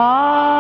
ఆ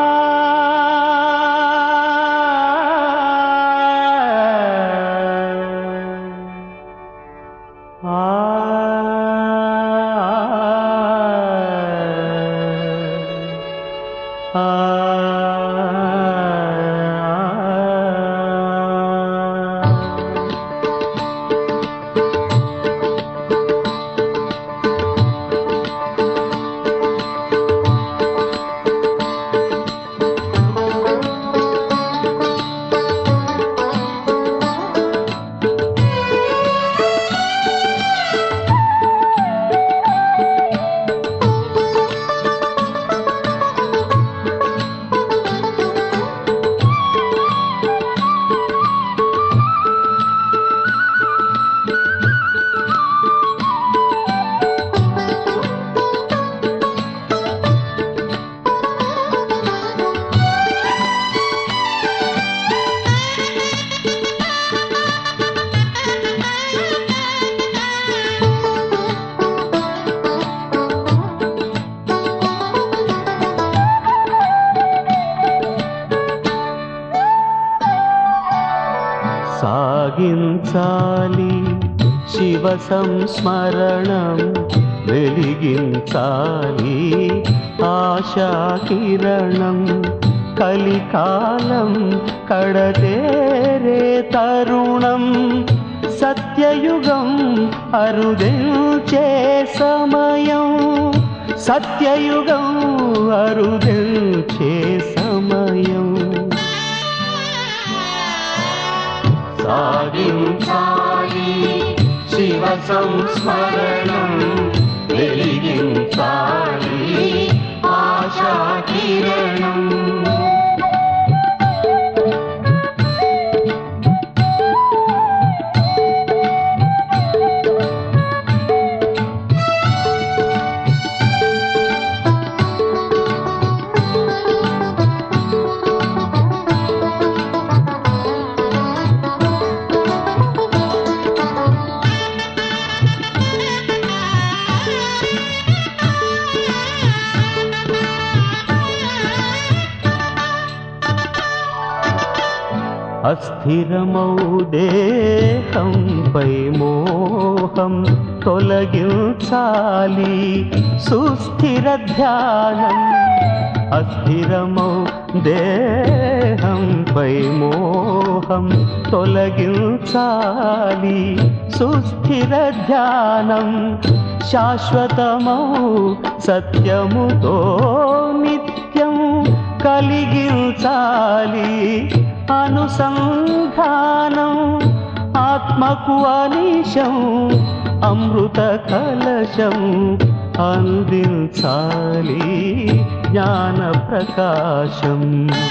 సాగించాలి శివ సంస్మరణం వెలిగించాలి ఆశాకిరణం కలికాలం కడతేరే తరుణం సత్యయుగం అరుదించే సమయం సత్యయుగం అరుదించే సమయం సాగించాలి శివ సంస్మరణం వెలిగించాలి ఆశా కిరణం అస్థిరమౌ దేహంపై మోహం తొలగించాలి సుస్థిర ధ్యానం అస్థిరమౌ దేహంపై మోహం తొలగించాలి సుస్థిర ధ్యానం శాశ్వతమౌ సత్యముతో నిత్యం కలిగించాలి అనుసంధానం ఆత్మకు అనిశం అమృత కలశం అందించాలి జ్ఞాన ప్రకాశం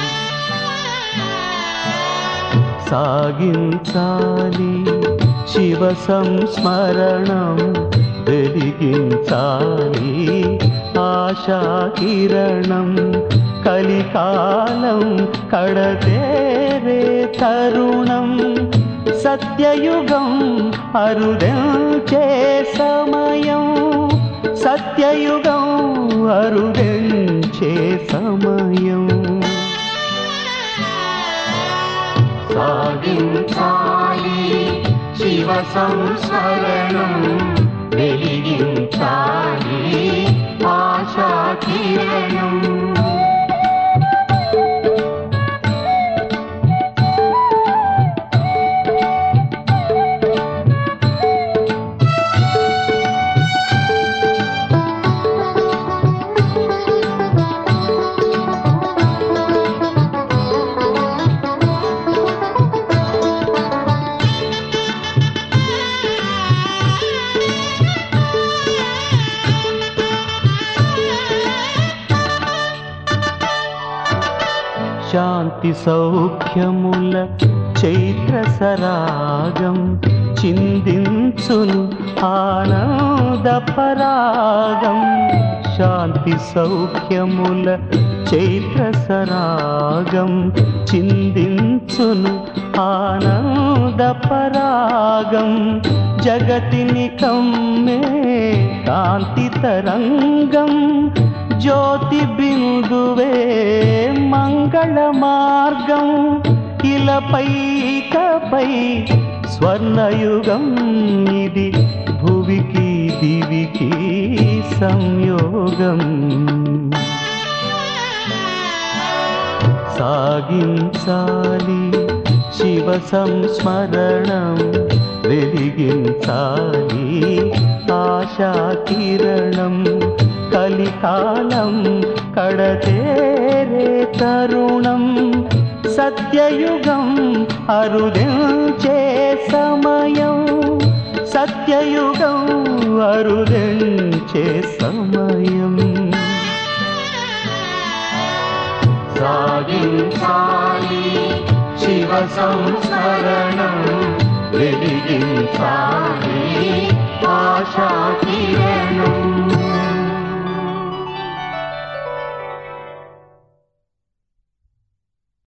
సాగించాలి శివ సంస్మరణం వెలిగించాలి ఆశా కిరణం కలికాలం కడతేరే తరుణం సత్యయుగం అరుదెంచే సమయం సత్యయుగం అరుదెంచే సమయం సాగించాలి శివ సంస్మరణం వెలిగించాలి ఆశా కిరణం శాంతి సౌఖ్యముల చైత్ర సరాగం చిందించును ఆనంద పరాగం శాంతి సౌఖ్యముల చైత్ర సరాగం చిందించును ఆనంద పరాగం జగతిని కమ్మే కాంతి తరంగం జ్యోతి బిందువే మంగళ మార్గం ఇలపై ఇకపై స్వర్ణయుగం ఇది భువికి దివికి సంయోగం సాగించాలి శివ సంస్మరణం వెలిగించాలి ఆశా కిరణం కలికాలం కడతేరే తరుణం సత్యయుగం అరుదించే సమయం సత్యయుగం అరుదించే సమయం సాగించాలి శివ సంస్మరణం వెలిగించాలి ఆశా